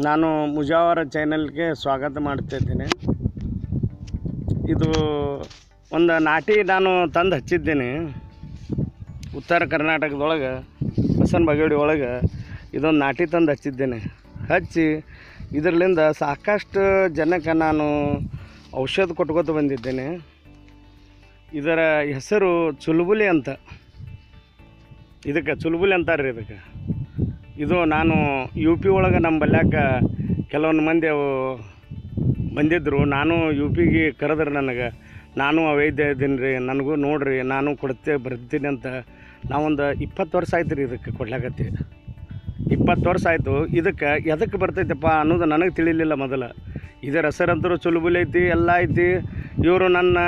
ನಾನು ಮುಜಾವರ ಚಾನಲ್ಗೆ ಸ್ವಾಗತ ಮಾಡ್ತಿದ್ದೇನೆ ಇದು ಒಂದು ನಾಟಿ ನಾನು ತಂದು ಹಚ್ಚಿದ್ದೇನೆ ಉತ್ತರ ಕರ್ನಾಟಕದೊಳಗೆ ಬಸವನ ಬಾಗೇವಾಡಿ ಒಳಗೆ ಇದೊಂದು ನಾಟಿ ತಂದು ಹಚ್ಚಿದ್ದೇನೆ ಹಚ್ಚಿ ಇದರಲ್ಲಿಂದ ಸಾಕಷ್ಟು ಜನಕ್ಕೆ ನಾನು ಔಷಧ ಕೊಟ್ಕೋತ ಬಂದಿದ್ದೇನೆ ಇದರ ಹೆಸರು ಚುಲ್ಬುಲಿ ಅಂತ ಇದಕ್ಕೆ ಚುಲ್ಬುಲಿ ಅಂತಾರೆ ರೀ ಇದಕ್ಕೆ ಇದು ನಾನು ಯು ಪಿ ಒಳಗೆ ನಮ್ಮ ಬಲ್ಯಾಕ ಕೆಲವೊಂದು ಮಂದಿ ಅವು ಬಂದಿದ್ದರು ನಾನು ಯು ಪಿಗೆ ಕರೆದ್ರೆ ನನಗೆ ನಾನು ವೈದ್ಯ ಇದ್ದೀನಿ ರೀ ನನಗೂ ನೋಡ್ರಿ ನಾನು ಕೊಡ್ತೇ ಬರ್ತೀನಿ ಅಂತ ನಾವೊಂದು ಇಪ್ಪತ್ತು ವರ್ಷ ಆಯ್ತು ರೀ ಇದಕ್ಕೆ ಕೊಡ್ಲಾಕತ್ತಿ ಇಪ್ಪತ್ತು ವರ್ಷ ಆಯಿತು ಇದಕ್ಕೆ ಎದಕ್ಕೆ ಬರ್ತೈತಪ್ಪ ಅನ್ನೋದು ನನಗೆ ತಿಳಿಲಿಲ್ಲ ಮೊದಲು ಇದರ ಹೆಸರಂತರೂ ಚುಲುಬುಲಿ ಐತಿ ಎಲ್ಲ ಐತಿ ಇವರು ನನ್ನ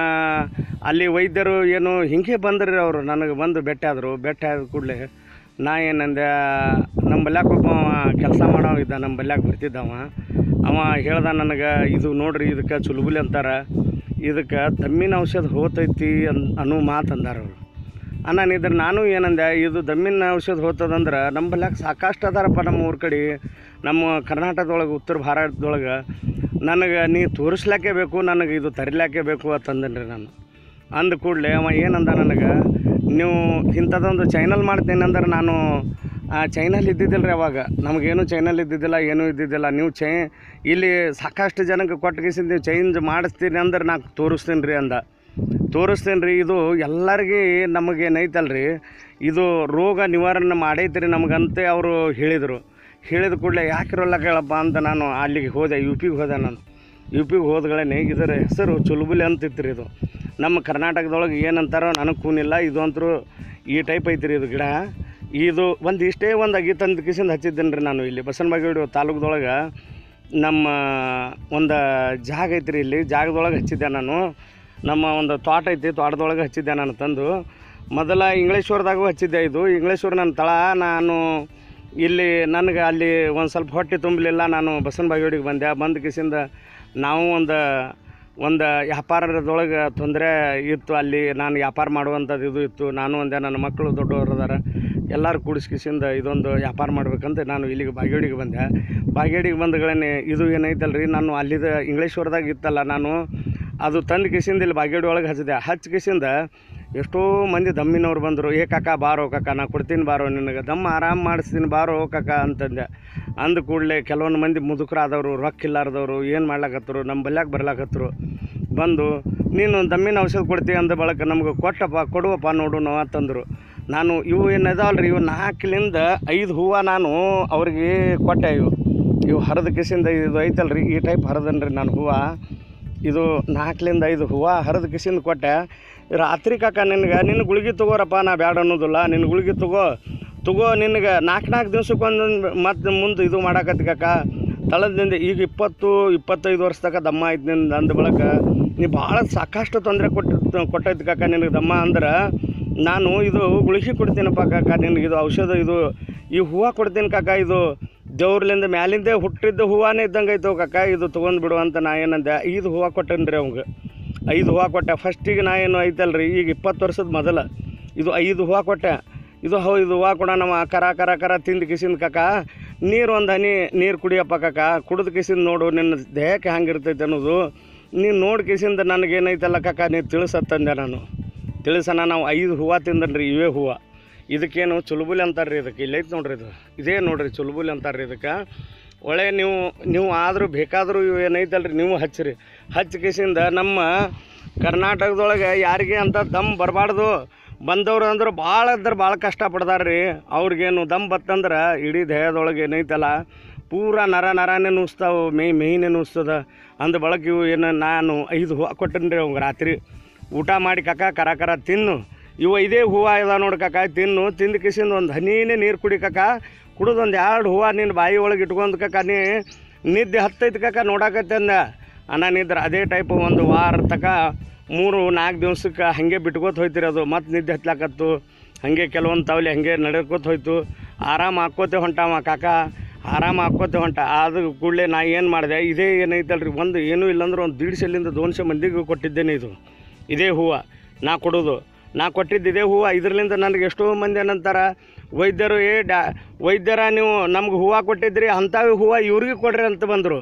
ಅಲ್ಲಿ ವೈದ್ಯರು ಏನು ಹಿಂಗೆ ಬಂದ್ರಿ ಅವರು ನನಗೆ ಬಂದು ಭೇಟಿ ಆದರು ಭೇಟಿ ಆದ ಕೂಡಲೇ ನಾ ಏನಂದೆ ನಮ್ಮ ಬಲ್ಯಾಕ ಒಬ್ಬ ಕೆಲಸ ಮಾಡವ ಇದ್ದ ನಮ್ಮ ಬಲ್ಯಾಕ ಬರ್ತಿದ್ದವ ಅವ ಹೇಳ್ದ ನನಗೆ ಇದು ನೋಡ್ರಿ ಇದಕ್ಕೆ ಚುಲುಬುಲಿ ಅಂತಾರೆ ಇದಕ್ಕೆ ದಮ್ಮಿನ ಔಷಧ ಹೋತೈತಿ ಅನ್ ಅನ್ನೋ ಮಾತು ಅಂದಾರ ಅವರು ನಾನು ಇದ್ರ ನಾನು ಏನಂದೆ ಇದು ದಮ್ಮಿನ ಔಷಧ ಹೋತದಂದ್ರೆ ನಮ್ಮ ಬಲ್ಯಾಕ ಸಾಕಷ್ಟು ಅದಾರಪ್ಪ ನಮ್ಮ ಊರ ಕಡೆ ನಮ್ಮ ಕರ್ನಾಟಕದೊಳಗೆ ಉತ್ತರ ಭಾರತದೊಳಗೆ ನನಗೆ ನೀ ತೋರಿಸ್ಲಾಕೆ ಬೇಕು ನನಗೆ ಇದು ತರಿಲಾಕೆ ಬೇಕು ಅಂತಂದನ್ರಿ ನಾನು ಅಂದ ಕೂಡಲೇ ಅವ ಏನಂದ ನನಗೆ ನೀವು ಇಂಥದ್ದೊಂದು ಚೈನಲ್ ಮಾಡ್ತೀನಿ ಅಂದ್ರೆ ನಾನು ಆ ಚೈನಲ್ ಇದ್ದಿದ್ದಿಲ್ಲ ರೀ ಅವಾಗ ನಮಗೇನು ಚೈನಲ್ ಇದ್ದಿದ್ದಿಲ್ಲ ಏನೂ ಇದ್ದಿದ್ದಿಲ್ಲ ನೀವು ಚೈ ಇಲ್ಲಿ ಸಾಕಷ್ಟು ಜನಕ್ಕೆ ಕೊಟ್ಟಗಿಸಿದ ನೀವು ಚೇಂಜ್ ಮಾಡಿಸ್ತೀನಿ ಅಂದ್ರೆ ನಾನು ತೋರಿಸ್ತೀನಿ ರೀ ಅಂದ ತೋರಿಸ್ತೀನಿ ರೀ ಇದು ಎಲ್ಲರಿಗೆ ನಮಗೇನೈತಲ್ಲ ರೀ ಇದು ರೋಗ ನಿವಾರಣೆ ಮಾಡೈತೆ ರೀ ನಮಗಂತೆ ಅವರು ಹೇಳಿದರು ಹೇಳಿದ ಕೂಡಲೇ ಯಾಕೆ ಇರೋಲ್ಲ ಕೇಳಪ್ಪ ಅಂತ ನಾನು ಅಲ್ಲಿಗೆ ಹೋದೆ ಯು ಪಿಗೆ ಹೋದೆ ನಾನು ಯು ಪಿಗೆ ಹೋದ್ಗಳೇ ಇದರ ಹೆಸರು ಚುಲ್ಬುಲಿ ಅಂತಿತ್ತು ರೀ ಇದು ನಮ್ಮ ಕರ್ನಾಟಕದೊಳಗೆ ಏನಂತಾರೋ ನನಗೆ ಕೂನಿಲ್ಲ ಇದು ಅಂತರೂ ಈ ಟೈಪ್ ಐತಿ ರೀ ಇದು ಗಿಡ ಇದು ಒಂದು ಇಷ್ಟೇ ಒಂದು ಅಗಿ ತಂದು ಕಿಸಿಂದ ಹಚ್ಚಿದ್ದೇನೆ ರೀ ನಾನು ಇಲ್ಲಿ ಬಸವನ ಬಾಗೇವಾಡಿ ತಾಲೂಕದೊಳಗೆ ನಮ್ಮ ಒಂದು ಜಾಗ ಐತಿ ರೀ ಇಲ್ಲಿ ಜಾಗದೊಳಗೆ ಹಚ್ಚಿದ್ದೆ ನಾನು ನಮ್ಮ ಒಂದು ತೋಟ ಐತಿ ತೋಟದೊಳಗೆ ಹಚ್ಚಿದ್ದೆ ನಾನು ತಂದು ಮೊದಲ ಇಂಗ್ಲೇಶ್ವರದಾಗೂ ಹಚ್ಚಿದ್ದೆ ಇದು ಇಂಗ್ಲೇಶ್ವರ ನನ್ನ ತಳ ನಾನು ಇಲ್ಲಿ ನನಗೆ ಅಲ್ಲಿ ಒಂದು ಸ್ವಲ್ಪ ಹೊಟ್ಟೆ ತುಂಬಲಿಲ್ಲ ನಾನು ಬಸವನ ಬಾಗೇವಾಡಿಗೆ ಬಂದೆ ಬಂದ ಕಿಸಿಂದ ನಾವು ಒಂದು ಒಂದು ವ್ಯಾಪಾರದೊಳಗೆ ತೊಂದರೆ ಇತ್ತು ಅಲ್ಲಿ ನಾನು ವ್ಯಾಪಾರ ಮಾಡುವಂಥದ್ದು ಇದು ಇತ್ತು ನಾನು ಒಂದೇ ನನ್ನ ಮಕ್ಕಳು ದೊಡ್ಡವರು ಅದಾರ ಎಲ್ಲರೂ ಕೂಡಿಸ್ಕಿಸಿಂದ ಇದೊಂದು ವ್ಯಾಪಾರ ಮಾಡ್ಬೇಕಂತ ನಾನು ಇಲ್ಲಿಗೆ ಬಾಗೇವಾಡಿಗೆ ಬಂದೆ ಬಾಗೇವಾಡಿಗೆ ಬಂದಗಳೇ ಇದು ಏನೈತಲ್ಲ ರೀ ನಾನು ಅಲ್ಲಿದ ಇಂಗ್ಲೇಶ್ವರದಾಗ ಇತ್ತಲ್ಲ ನಾನು ಅದು ತಂದು ಕಿಸಿಂದ ಇಲ್ಲಿ ಬಾಗೇವಾಡಿ ಒಳಗೆ ಹಚ್ಚಿದೆ ಹಚ್ಚಿ ಕಿಸಿಂದ ಎಷ್ಟೋ ಮಂದಿ ದಮ್ಮಿನವ್ರು ಬಂದರು ಏ ಕಾಕ ಬಾರೋ ಕಾಕ ನಾ ಕೊಡ್ತೀನಿ ಬಾರೋ ನಿನಗೆ ದಮ್ಮ ಆರಾಮ್ ಮಾಡಿಸ್ತೀನಿ ಬಾರೋ ಕಾಕ ಅಂತಂದೆ ಅಂದ ಕೂಡಲೇ ಕೆಲವೊಂದು ಮಂದಿ ಮುದುಕರಾದವರು ರೊಕ್ಕ ಇಲ್ಲಾರ್ದವರು ಏನು ಮಾಡ್ಲಾಕತ್ತರು ನಮ್ಮ ಬಲ್ಯಾಕ ಬರ್ಲಾಕತ್ತರು ಬಂದು ನೀನು ದಮ್ಮಿನ ಔಷಧ ಕೊಡ್ತೀವಿ ಅಂದ ಬಳಕ ನಮ್ಗೆ ಕೊಟ್ಟಪ್ಪ ಕೊಡುವಪ್ಪ ನೋಡು ನಾವು ಅಂತಂದರು ನಾನು ಇವು ಏನು ಇದಾವಲ್ಲ ರೀ ಇವು ನಾಲ್ಕಲಿಂದ ಐದು ಹೂವು ನಾನು ಅವ್ರಿಗೆ ಕೊಟ್ಟೆ ಇವು ಇವು ಹರಿದ ಕಿಸಿಂದ ಇದು ಐತಲ್ಲ ರೀ ಈ ಟೈಪ್ ಹರಿದನ್ ರೀ ನಾನು ಹೂವು ಇದು ನಾಲ್ಕಲಿಂದ ಐದು ಹೂವು ಹರಿದ ಕಿಸಿಂದ ಕೊಟ್ಟೆ ರಾತ್ರಿ ಕಾಕ ನಿನಗೆ ನಿನ್ನ ಗುಳಿಗೆ ತಗೋರಪ್ಪ ನಾ ಬ್ಯಾಡ ಅನ್ನೋದಿಲ್ಲ ನಿನ್ನ ಗುಳಿಗೆ ತಗೋ ತಗೋ ನಿನಗೆ ನಾಲ್ಕು ನಾಲ್ಕು ದಿವ್ಸಕ್ಕೆ ಒಂದೊಂದು ಮತ್ತೆ ಮುಂದೆ ಇದು ಮಾಡಾಕತ್ತಿ ಕಾಕ ತಳದಿಂದ ಈಗ ಇಪ್ಪತ್ತು ಇಪ್ಪತ್ತೈದು ವರ್ಷ ತನಕ ದಮ್ಮ ಐತೆ ನಿಂದು ಅಂದ ಬಳಕ ನೀ ಭಾಳ ಸಾಕಷ್ಟು ತೊಂದರೆ ಕೊಟ್ಟು ಕೊಟ್ಟೈತಿ ಕಾಕ ನಿನಗೆ ದಮ್ಮ ಅಂದ್ರೆ ನಾನು ಇದು ಗುಳಿಗೆ ಕೊಡ್ತೀನಪ್ಪ ಕಾಕ ನಿನಗೆ ಇದು ಔಷಧ ಇದು ಈ ಹೂವು ಕೊಡ್ತೀನಿ ಕಾಕ ಇದು ದೇವ್ರಲಿಂದ ಮ್ಯಾಲಿಂದ ಹುಟ್ಟಿದ್ದ ಹೂವಾನೇ ಇದ್ದಂಗೆ ಐತವ ಕಾಕ ಇದು ತೊಗೊಂಡು ಬಿಡು ಅಂತ ನಾ ಏನಂದೆ ಐದು ಹೂವು ಕೊಟ್ಟೇನಿ ರೀ ಅವಂಗೆ ಐದು ಹೂವು ಕೊಟ್ಟೆ ಫಸ್ಟಿಗೆ ನಾ ಏನು ಐತಲ್ಲ ರೀ ಈಗ ಇಪ್ಪತ್ತು ವರ್ಷದ ಮೊದಲ ಇದು ಐದು ಹೂವು ಕೊಟ್ಟೆ ಇದು ಹೌ ಇದು ಹೂವು ಕೊಡ ನಮ್ಮ ಕರ ಕರ ಕರ ತಿಂದು ಕಿಸಿಂದ ಕಾಕ ನೀರು ಒಂದು ಹನಿ ನೀರು ಕುಡಿಯಪ್ಪ ಕಾಕ ಕುಡಿದು ಕಿಸಿಂದ ನೋಡು ನಿನ್ನ ದೇಹಕ್ಕೆ ಹಂಗಿರ್ತೈತೆ ಅನ್ನೋದು ನೀನು ನೋಡಿ ಕಿಸಿಂದ ನನಗೇನೈತಲ್ಲ ಕಾಕ ನೀನು ತಿಳಿಸತ್ತಂದೆ ನಾನು ತಿಳಿಸೋಣ ನಾವು ಐದು ಹೂವು ತಿಂದನ್ರಿ ಇವೇ ಹೂವು ಇದಕ್ಕೇನು ಚುಲ್ಬುಲಿ ಅಂತಾರೆ ರೀ ಇದಕ್ಕೆ ಇಲ್ಲೈತೆ ನೋಡ್ರಿ ಇದು ಇದೇ ನೋಡ್ರಿ ಚುಲ್ಬುಲಿ ಅಂತಾರೆ ರೀ ಇದಕ್ಕೆ ಒಳ್ಳೆ ನೀವು ನೀವು ಆದರೂ ಬೇಕಾದರೂ ಇವು ಏನೈತಲ್ರಿ ನೀವು ಹಚ್ಚಿರಿ ಹಚ್ಚಿ ಕಿಸಿಂದ ನಮ್ಮ ಕರ್ನಾಟಕದೊಳಗೆ ಯಾರಿಗೆ ಅಂತ ದಮ್ ಬರಬಾರ್ದು ಬಂದವರು ಅಂದ್ರೆ ಭಾಳ ಅಂದ್ರೆ ಭಾಳ ಕಷ್ಟಪಡ್ತಾರೆ ರೀ ಅವ್ರಿಗೇನು ದಮ್ ಬತ್ತಂದ್ರೆ ಇಡೀ ದೇಹದೊಳಗೆ ಏನೈತಲ್ಲ ಪೂರ ನರ ನರನೇ ನುಸ್ತಾವೆ ಮೈ ಮೈನೇ ನುಸ್ತದ ಅಂದ ಬಳಕ ಇವು ಏನು ನಾನು ಐದು ಹೂವು ಕೊಟ್ಟೇನಿ ರೀ ಅವಂಗೆ ರಾತ್ರಿ ಊಟ ಮಾಡಿ ಕಾಕ ಕರ ಕರ ತಿನ್ನು ಇವು ಇದೇ ಹೂವು ಇದ ನೋಡಿ ಕಾಕ ತಿನ್ನು ತಿಂದು ಕಿಸಿಂದ ಒಂದು ಹನಿನೇ ನೀರು ಕುಡಿ ಕಾಕ ಕುಡಿದು ಒಂದು ಎರಡು ಹೂವು ನಿನ್ನ ಬಾಯಿ ಒಳಗೆ ಇಟ್ಕೊಂಡು ಕಾಕ ನೀ ನಿದ್ದೆ ಹತ್ತೈತಿ ಕಾಕ ನೋಡಾಕತ್ತೆ ಅಂದ ಅನ್ನ ನಿದ್ರೆ ಅದೇ ಟೈಪ್ ಒಂದು ವಾರ ತಕ ಮೂರು ನಾಲ್ಕು ದಿವ್ಸಕ್ಕೆ ಹಾಗೆ ಬಿಟ್ಕೋತ ಹೋಯ್ತಿರಿ ಅದು ಮತ್ತೆ ನಿದ್ದೆ ಹತ್ಲಾಕತ್ತು ಹಾಗೆ ಕೆಲವೊಂದು ತಾವಲಿ ಹಾಗೆ ನಡ್ಕೋತ ಹೋಯ್ತು ಆರಾಮ್ ಹಾಕ್ಕೋತೆ ಹೊಂಟಾವ ಕಾಕ ಆರಾಮ್ ಹಾಕ್ಕೋತೆ ಹೊಂಟ ಆದ ಕೂಡಲೇ ನಾ ಏನು ಮಾಡಿದೆ ಇದೇ ಏನೈತಲ್ಲ ರೀ ಒಂದು ಏನೂ ಇಲ್ಲಾಂದ್ರೆ ಒಂದು ದೀಡ್ಸೆಲಿಂದ ದೋನ್ಸೆ ಮಂದಿಗೆ ಕೊಟ್ಟಿದ್ದೇನೆ ಇದು ಇದೇ ಹೂವು ನಾ ಕೊಡೋದು ನಾ ಕೊಟ್ಟಿದ್ದು ಇದೇ ಹೂವು ಇದರಿಂದ ನನಗೆ ಎಷ್ಟೋ ಮಂದಿ ಏನಂತಾರೆ ವೈದ್ಯರು ಏ ಡಾ ವೈದ್ಯರ ನೀವು ನಮ್ಗೆ ಹೂವು ಕೊಟ್ಟಿದ್ರಿ ಅಂಥವು ಹೂವು ಇವ್ರಿಗೆ ಕೊಡ್ರಿ ಅಂತ ಬಂದರು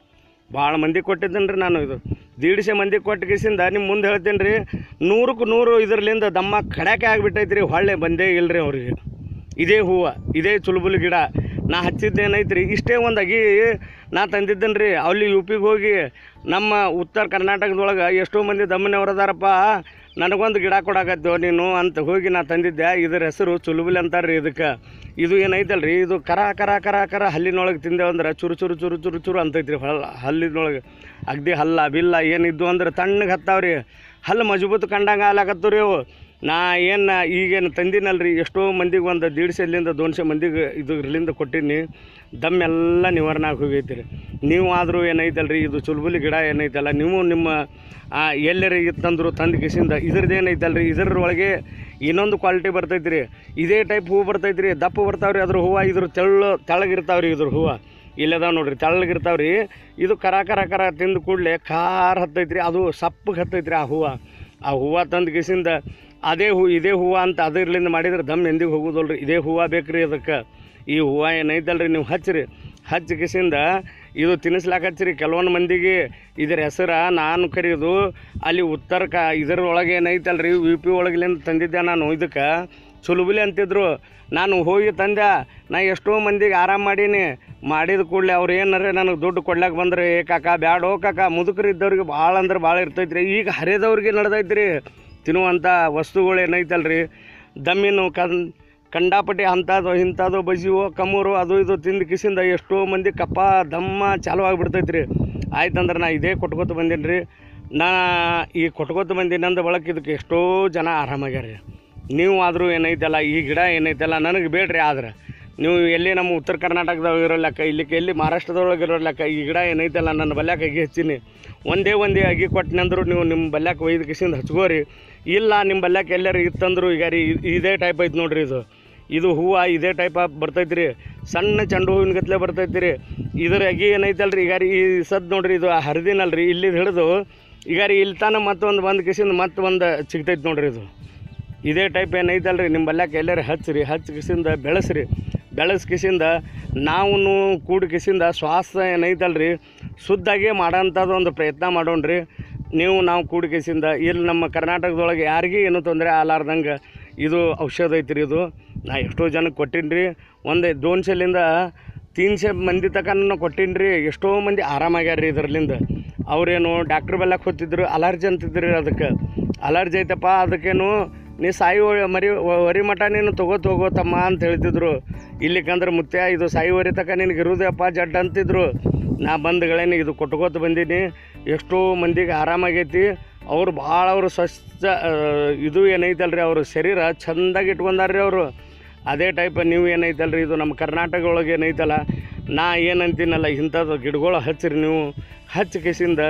ಭಾಳ ಮಂದಿ ಕೊಟ್ಟಿದ್ದೇನೆ ರೀ ನಾನು ಇದು ದೀಡ್ಸೆ ಮಂದಿ ಕೊಟ್ಟ ಕಿಸಿಂದ ನಿಮ್ಮ ಮುಂದೆ ಹೇಳ್ತೀನಿ ರೀ ನೂರಕ್ಕೆ ನೂರು ಇದರ್ಲಿಂದ ದಮ್ಮ ಕಡ್ಯಾಕೆ ಆಗಿಬಿಟ್ಟೈತೆ ರೀ ಹೊಳ್ಳೆ ಬಂದೇ ಇಲ್ಲ ರೀ ಅವ್ರಿಗೆ ಇದೇ ಹೂವು ಇದೇ ಚುಲ್ಬುಲ್ ಗಿಡ ನಾ ಹಚ್ಚಿದ್ದೇನೈತೆ ರೀ ಇಷ್ಟೇ ಒಂದು ಅಗಿ ನಾ ತಂದಿದ್ದೇನೆ ರೀ ಅಲ್ಲಿ ಯು ಪಿಗೆ ಹೋಗಿ ನಮ್ಮ ಉತ್ತರ ಕರ್ನಾಟಕದೊಳಗೆ ಎಷ್ಟೋ ಮಂದಿ ದಮ್ಮನವ್ರು ಅದಾರಪ್ಪ ನನಗೊಂದು ಗಿಡ ಕೊಡಾಕತ್ತೋ ನೀನು ಅಂತ ಹೋಗಿ ನಾ ತಂದಿದ್ದೆ ಇದ್ರ ಹೆಸರು ಚುಲ್ಬುಲ್ ಅಂತಾರೆ ರೀ ಇದಕ್ಕೆ ಇದು ಏನೈತಲ್ಲ ರೀ ಇದು ಕರ ಕರ ಕರ ಕರ ಹಲ್ಲಿನೊಳಗೆ ತಿಂದೇವು ಅಂದ್ರೆ ಚುರು ಚುರು ಚುರು ಚುರು ಚುರು ಅಂತೈತ್ರಿ ಹಲ್ಲ ಹಲ್ಲಿನೊಳಗೆ ಅಗ್ದಿ ಹಲ್ಲ ಬಿಲ್ಲ ಏನಿದ್ದು ಅಂದ್ರೆ ತಣ್ಣಗೆ ಹತ್ತಾವ್ರಿ ಹಲ್ಲು ಮಜಬೂತ್ ಕಂಡಂಗೆ ಆಲಾಕತ್ತು ರೀ ಅವು ನಾ ಏನು ಈಗೇನು ತಂದಿನಲ್ರಿ ಎಷ್ಟೋ ಮಂದಿಗೆ ಒಂದು ದೀಡ್ಸೆಲಿಂದ ದೋನ್ಸೆ ಮಂದಿಗೆ ಇದ್ರಲಿಂದ ಕೊಟ್ಟೀನಿ ದಮ್ ಎಲ್ಲ ನಿವಾರಣೆ ಆಗಿ ಹೋಗೈತಿ ರೀ ನೀವು ಆದರೂ ಏನೈತಲ್ರಿ ಇದು ಚುಲ್ಬುಲಿ ಗಿಡ ಏನೈತಲ್ಲ ನೀವು ನಿಮ್ಮ ಆ, ಎಲ್ಲರ ತಂದರು ತಂದು ಕಿಸಿಂದ ಇದ್ರದ್ದು ಏನೈತಲ್ರಿ ಇದರೊಳಗೆ ಇನ್ನೊಂದು ಕ್ವಾಲಿಟಿ ಬರ್ತೈತಿ ರೀ ಇದೇ ಟೈಪ್ ಹೂವು ಬರ್ತೈತಿ ರೀ ದಪ್ಪ ಬರ್ತಾವ್ರಿ ಅದ್ರ ಹೂವು ಇದ್ರ ತೆಳ್ಳು ತೆಳ್ಳಗಿರ್ತಾವ್ರಿ ಇದ್ರ ಹೂವು ಇಲ್ಲದಾವ ನೋಡ್ರಿ ತೆಳ್ಳಗಿರ್ತಾವ್ರಿ ಇದು ಕರ ಕರ ಕರ ತಿಂದ ಕೂಡಲೇ ಖಾರ ಹತ್ತೈತ್ರಿ ಅದು ಸಪ್ಪಗೆ ಹತ್ತೈತ್ರಿ ಆ ಹೂವು ಆ ಹೂವು ತಂದು ಕಿಸಿಂದ ಅದೇ ಹೂ ಇದೇ ಹೂವು ಅಂತ ಅದರ್ಲಿಂದ ಮಾಡಿದ್ರೆ ದಮ್ ಎಂದಿಗೆ ಹೋಗೋದಲ್ರಿ ಇದೇ ಹೂವು ಬೇಕ್ರಿ ಅದಕ್ಕೆ ಈ ಹೂವು ಏನೈತಲ್ರಿ ನೀವು ಹಚ್ಚಿರಿ ಹಚ್ಚಿ ಕಿಸಿಂದ ಇದು ತಿನ್ನಿಸ್ಲಾಕ ಹಚ್ಚಿರಿ ಕೆಲವೊಂದು ಮಂದಿಗೆ ಇದರ ಹೆಸರು ನಾನು ಕರೆಯೋದು ಅಲ್ಲಿ ಉತ್ತರ ಕ ಇದರೊಳಗೆ ಏನೈತಲ್ರಿ ಯು ಪಿ ಒಳಗಿಲಿಂದ ತಂದಿದ್ದೆ ನಾನು ಇದಕ್ಕೆ ಸುಲಭಲಿ ಅಂತಿದ್ರು ನಾನು ಹೋಗಿ ತಂದೆ ನಾ ಎಷ್ಟೋ ಮಂದಿಗೆ ಆರಾಮ ಮಾಡೀನಿ ಮಾಡಿದ ಕೂಡಲೇ ಅವ್ರು ಏನಾರ ನನಗೆ ದುಡ್ಡು ಕೊಡ್ಲಾಕ ಬಂದ್ರೆ ಏ ಕಾಕ ಬ್ಯಾಡೋ ಕಾಕ ಮುದುಕರು ಇದ್ದವ್ರಿಗೆ ಭಾಳ ಅಂದ್ರೆ ಭಾಳ ಇರ್ತೈತ್ರಿ ಈಗ ಹರಿದವ್ರಿಗೆ ನಡೆದೈತ್ರಿ ತಿನ್ನುವಂಥ ವಸ್ತುಗಳು ಏನೈತಲ್ರಿ ದಮ್ಮಿನ ಕನ್ ಕಂಡಾಪಟ್ಟಿ ಅಂಥದ್ದು ಇಂಥದ್ದು ಬಜಿಯೋ ಕಮ್ಮೂರು ಅದು ಇದು ತಿಂದು ಕಿಸಿಂದ ಎಷ್ಟೋ ಮಂದಿ ಕಪ್ಪ ದಮ್ಮ ಚಾಲು ಆಗಿಬಿಡ್ತೈತೆ ರೀ ಆಯ್ತಂದ್ರೆ ನಾ ಇದೇ ಕೊಟ್ಕೋತ ಬಂದೀನಿ ರೀ ನಾ ಈ ಕೊಟ್ಕೋತ ಬಂದಿನಂದ ಬಳಕ ಇದಕ್ಕೆ ಎಷ್ಟೋ ಜನ ಆರಾಮಾಗ್ಯಾರ ರೀ ನೀವು ಆದರೂ ಏನೈತಲ್ಲ ಈ ಗಿಡ ಏನೈತಲ್ಲ ನನಗೆ ಬೇಡ್ರಿ ಆದ್ರೆ ನೀವು ಎಲ್ಲಿ ನಮ್ಮ ಉತ್ತರ ಕರ್ನಾಟಕದಾಗ ಇರೋ ಲೆಕ್ಕ ಇಲ್ಲಿಕ್ಕೆ ಎಲ್ಲಿ ಮಹಾರಾಷ್ಟ್ರದೊಳಗೆ ಇರೋ ಲೆಕ್ಕ ಈ ಗಿಡ ಏನೈತಲ್ಲ ನನ್ನ ಬಲ್ಯಾಕ ಅಗಿ ಹಚ್ಚೀನಿ ಒಂದೇ ಒಂದೇ ಅಗಿ ಕೊಟ್ಟನಂದ್ರು ನೀವು ನಿಮ್ಮ ಬಲ್ಯಾಕ ಒಯ್ದು ಕಿಸಿಂದ ಹಚ್ಕೋರಿ ಇಲ್ಲ ನಿಮ್ಮ ಬಲ್ಯಾಕ ಎಲ್ಲರೂ ಇತ್ತಂದ್ರು ಈಗ ರೀ ಇದ್- ಇದೇ ಟೈಪ್ ಐತೆ ನೋಡ್ರಿ ಇದು ಇದು ಹೂವು ಇದೇ ಟೈಪ್ ಬರ್ತೈತೆ ರೀ ಸಣ್ಣ ಚೆಂಡು ಹೂವಿನ ಗತ್ಲೆ ಬರ್ತೈತೆ ರೀ ಇದ್ರ ಅಗಿ ಏನೈತಲ್ರಿ ಈಗ ರೀ ಈ ಸದ್ ನೋಡ್ರಿ ಇದು ಹರಿದಿನಲ್ರಿ ಇಲ್ಲಿ ಹಿಡಿದು ಈಗ ರೀ ಇಲ್ಲಿ ತಾನ ಮತ್ತೊಂದು ಬಂದು ಕಿಸಿಂದ ಮತ್ತೆ ಒಂದು ಸಿಗ್ತೈತೆ ನೋಡ್ರಿ ಇದು ಇದೇ ಟೈಪ್ ಏನೈತಲ್ರಿ ನಿಮ್ಮ ಬಲ್ಯಾಕ ಎಲ್ಲರೂ ಹಚ್ಚಿರಿ ಹಚ್ಚಿ ಕಿಸಿಂದ ಬೆಳೆಸ್ರಿ ಬೆಳೆಸ್ ಕಿಸಿಂದ ನಾವು ಕೂಡಿ ಕಿಸಿಂದ ಶ್ವಾಸ ಏನೈತಲ್ರಿ ಶುದ್ಧಾಗಿ ಮಾಡೋಂಥದ್ದು ಒಂದು ಪ್ರಯತ್ನ ಮಾಡೋಣ್ರಿ ನೀವು ನಾವು ಕೂಡಿ ಕಿಸಿಂದ ಇಲ್ಲಿ ನಮ್ಮ ಕರ್ನಾಟಕದೊಳಗೆ ಯಾರಿಗೂ ಏನೂ ತೊಂದರೆ ಆಗಲಾರ್ದಂಗೆ ಇದು ಔಷಧ ಐತ್ರಿ ಇದು ನಾ ಎಷ್ಟೋ ಜನಕ್ಕೆ ಕೊಟ್ಟೀನಿ ರೀ ಒಂದು ದೋನ್ಸೆಲಿಂದ ತೀನ್ಸೆ ಮಂದಿ ತನಕ ಕೊಟ್ಟೀನಿ ರೀ ಎಷ್ಟೋ ಮಂದಿ ಆರಾಮಾಗ್ಯಾರ ರೀ ಇದರ್ಲಿಂದ ಅವ್ರೇನು ಡಾಕ್ಟ್ರ್ ಬೆಲ್ಲಕ್ಕೆ ಹೊತ್ತಿದ್ರು ಅಲರ್ಜಿ ಅಂತಿದ್ರು ರೀ ಅದಕ್ಕೆ ಅಲರ್ಜಿ ಐತಪ್ಪ ಅದಕ್ಕೇನು ನೀ ಸಾಯಿ ಒ- ಮರಿ ಒ- ವರಿ ಮಠ ನೀನು ತಗೋ ತಗೋ ತಮ್ಮ ಅಂತ ಹೇಳ್ತಿದ್ರು ಇಲ್ಲಿಕಂದ್ರೆ ಮುತ್ಯ ಇದು ಸಾಯಿ ವರಿ ತಕ ನಿನಗೆ ಇರುದಪ್ಪ ಜಡ್ ಅಂತಿದ್ರು ನಾ ಬಂದ್ಗಳೇನು ಇದು ಕೊಟ್ಕೋತ ಬಂದೀನಿ ಎಷ್ಟೋ ಮಂದಿಗೆ ಆರಾಮಾಗೈತಿ ಅವ್ರು ಭಾಳ ಅವರು ಸ್ವಚ್ಛ ಆ, ಇದು ಏನೈತಲ್ರಿ ಅವ್ರ ಶರೀರ ಚಂದಾಗಿ ಇಟ್ಕೊಂಡಾರ್ರಿ ಅವರು ಅದೇ ಟೈಪ್ ನೀವು ಏನೈತಲ್ರಿ ಇದು ನಮ್ಮ ಕರ್ನಾಟಕ ಒಳಗೆ ಏನೈತಲ್ಲ ನಾ ಏನಂತೀನಲ್ಲ ಇಂಥದ್ದು ಗಿಡಗಳು ಹಚ್ಚಿರಿ ನೀವು ಹಚ್ಚಿ ಕಿಸಿಂದ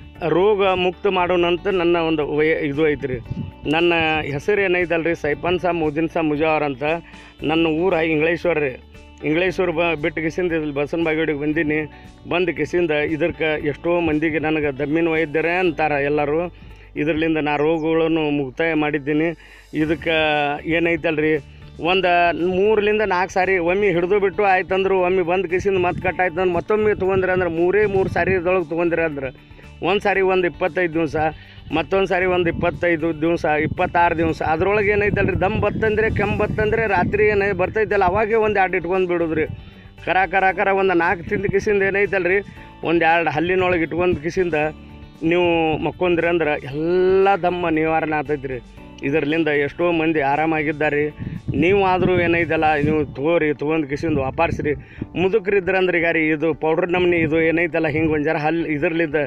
ರೋಗ ಮುಕ್ತ ಮಾಡೋಣಂತ ನನ್ನ ಒಂದು ವಯ ಇದು ಐತ್ರಿ ನನ್ನ ಹೆಸರು ಏನೈತಲ್ರಿ ಸೈಪನ್ ಸಾ ಮುದಿನ್ ಸಾ ಮುಜಾವರ್ ಅಂತ ನನ್ನ ಊರ ಇಂಗ್ಳೇಶ್ವರ ರೀ ಇಂಗ್ಳೇಶ್ವರ ಬ ಬಿಟ್ಟು ಕಿಸಿಂದ ಇಲ್ಲಿ ಬಸವನ ಬಾಗೇಡಿಗೆ ಬಂದೀನಿ ಬಂದು ಕಿಸಿಂದ ಇದಕ್ಕೆ ಎಷ್ಟೋ ಮಂದಿಗೆ ನನಗೆ ದಮ್ಮಿನ ವೈದ್ಯರೇ ಅಂತಾರೆ ಎಲ್ಲರೂ ಇದರಲ್ಲಿಂದ ನಾ ರೋಗಗಳನ್ನು ಮುಕ್ತಾಯ ಮಾಡಿದ್ದೀನಿ ಇದಕ್ಕೆ ಏನೈತಲ್ರಿ ಒಂದು ಮೂರರಿಂದ ನಾಲ್ಕು ಸಾರಿ ಒಮ್ಮೆ ಹಿಡಿದು ಬಿಟ್ಟು ಆಯ್ತಂದ್ರು ಒಮ್ಮೆ ಬಂದು ಕಿಸಿಂದ ಮತ್ತೆ ಕಟ್ ಆಯ್ತು ಅಂದ್ರೆ ಮತ್ತೊಮ್ಮೆ ತೊಗೊಂಡ್ರೆ ಅಂದ್ರೆ ಮೂರೇ ಮೂರು ಸಾರಿ ಇದ್ರೊಳಗೆ ತೊಗೊಂಡ್ರೆ ಅಂದ್ರೆ ಒಂದು ಸಾರಿ ಒಂದು ಇಪ್ಪತ್ತೈದು ದಿವಸ ಮತ್ತೊಂದು ಸಾರಿ ಒಂದು ಇಪ್ಪತ್ತೈದು ದಿವಸ ಇಪ್ಪತ್ತಾರು ದಿವಸ ಅದ್ರೊಳಗೆ ಏನೈತಲ್ರಿ ದಮ್ ಬತ್ತಂದ್ರೆ ಕೆಮ್ಮು ಬತ್ತಂದ್ರೆ ರಾತ್ರಿ ಏನೈ ಬರ್ತೈತಲ್ಲ ಅವಾಗೇ ಒಂದು ಎರಡು ಇಟ್ಕೊಂಡು ಬಿಡೋದ್ರಿ ಕರ ಕರ ಕರ ಒಂದು ನಾಲ್ಕು ತಿಂದು ಕಿಸಿಂದ ಏನೈತಲ್ರಿ ಒಂದು ಎರಡು ಹಲ್ಲಿನೊಳಗೆ ಇಟ್ಕೊಂಡು ಕಿಸಿಂದ ನೀವು ಮಕ್ಕೊಂದ್ರಿ ಅಂದ್ರೆ ಎಲ್ಲ ದಮ್ಮ ನಿವಾರಣೆ ಆಗ್ತೈತ್ರಿ ಇದರ್ಲಿಂದ ಎಷ್ಟೋ ಮಂದಿ ಆರಾಮಾಗಿದ್ದಾರೆ ನೀವು ಆದರೂ ಏನೈತಲ್ಲ ನೀವು ತಗೋರಿ ತೊಗೊಂಡು ಕಿಸಿಂದ ವಾಪಾರಿಸ್ರಿ ಮುದುಕರಿದ್ರಂದ್ರೆ ಈಗ ರೀ ಇದು ಪೌಡ್ರ್ ನಮ್ನಿ ಇದು ಏನೈತಲ್ಲ ಹಿಂಗೆ ಒಂದು ಜರ ಹಲ್ಲು ಇದರ್ಲಿಂದ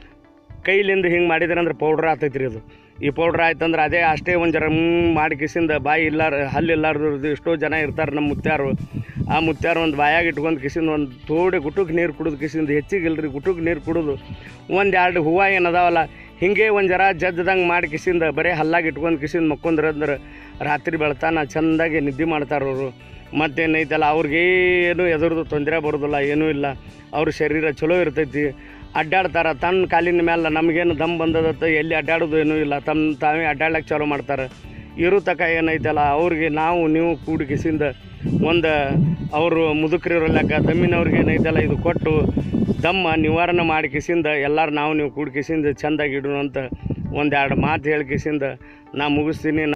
ಕೈಲಿಂದ ಹಿಂಗೆ ಮಾಡಿದ್ರೆ ಅಂದ್ರೆ ಪೌಡ್ರ್ ಆಗ್ತೈತೆ ರೀ ಅದು ಈ ಪೌಡ್ರ್ ಆಯ್ತಂದ್ರೆ ಅದೇ ಅಷ್ಟೇ ಒಂದು ಜರ ಹ್ಮ್ ಮಾಡಿ ಕಿಸಿಂದ ಬಾಯಿ ಇಲ್ಲಾರ ಹಲ್ಲು ಇಲ್ಲಾರ್ದು ಎಷ್ಟೋ ಜನ ಇರ್ತಾರೆ ನಮ್ಮ ಮುತ್ಯಾರು ಆ ಮುತ್ಯಾರು ಒಂದು ಬಾಯಾಗ ಇಟ್ಕೊಂಡು ಕಿಸಿಂದ ಒಂದು ತೋಡೆ ಗುಟುಕ್ ನೀರು ಕುಡಿದು ಕಿಸಿಂದ ಹೆಚ್ಚಿಗೆ ಇಲ್ರಿ ಗುಟುಕ್ ನೀರು ಕುಡಿದು ಒಂದು ಎರಡು ಹೂವು ಏನದಾವಲ್ಲ ಹಿಂಗೆ ಒಂದು ಜರ ಜಜ್ದಂಗೆ ಮಾಡಿ ಕಿಸಿಂದ ಬರೀ ಹಲ್ಲಾಗಿ ಇಟ್ಕೊಂಡು ಕಿಸಿಂದ ಮಕ್ಕೊಂಡ್ರೆ ಅಂದ್ರೆ ರಾತ್ರಿ ಬೆಳತಾನ ಚೆಂದಾಗಿ ನಿದ್ದೆ ಮಾಡ್ತಾರೆ ಅವರು ಮತ್ತೇನೈತಲ್ಲ ಅವ್ರಿಗೇನು ಎದುರ್ದು ತೊಂದರೆ ಬರೋದಿಲ್ಲ ಏನೂ ಇಲ್ಲ ಅವ್ರ ಶರೀರ ಚಲೋ ಇರ್ತೈತಿ ಅಡ್ಡಾಡ್ತಾರೆ ತನ್ನ ಕಾಲಿನ ಮೇಲೆ ನಮಗೇನು ದಮ್ ಬಂದದತ್ತ ಎಲ್ಲಿ ಅಡ್ಡಾಡೋದು ಏನೂ ಇಲ್ಲ ತಮ್ಮ ತಾವೇ ಅಡ್ಡಾಡ್ಲಿಕ್ಕೆ ಚಾಲೂ ಮಾಡ್ತಾರೆ ಇರು ತಕ ಏನೈತಲ್ಲ ಅವ್ರಿಗೆ ನಾವು ನೀವು ಕೂಡಿಕಿಸಿಂದ ಒಂದು ಅವರು ಮುದುಕರಿರಲ್ಲಕ್ಕ ದಮ್ಮಿನವ್ರಿಗೆ ಏನೈತಲ್ಲ ಇದು ಕೊಟ್ಟು ದಮ್ಮ ನಿವಾರಣೆ ಮಾಡಿ ಕಿಸಿಂದ ಎಲ್ಲರೂ ನಾವು ನೀವು ಕೂಡಿ ಕಿಸಿಂದ ಚೆಂದಾಗಿ ಇಡೋಣ ಅಂತ ಒಂದೆರಡು ಮಾತು ಹೇಳಿ ಕಿಸಿಂದ ನಾ ಮುಗಿಸ್ತೀನಿ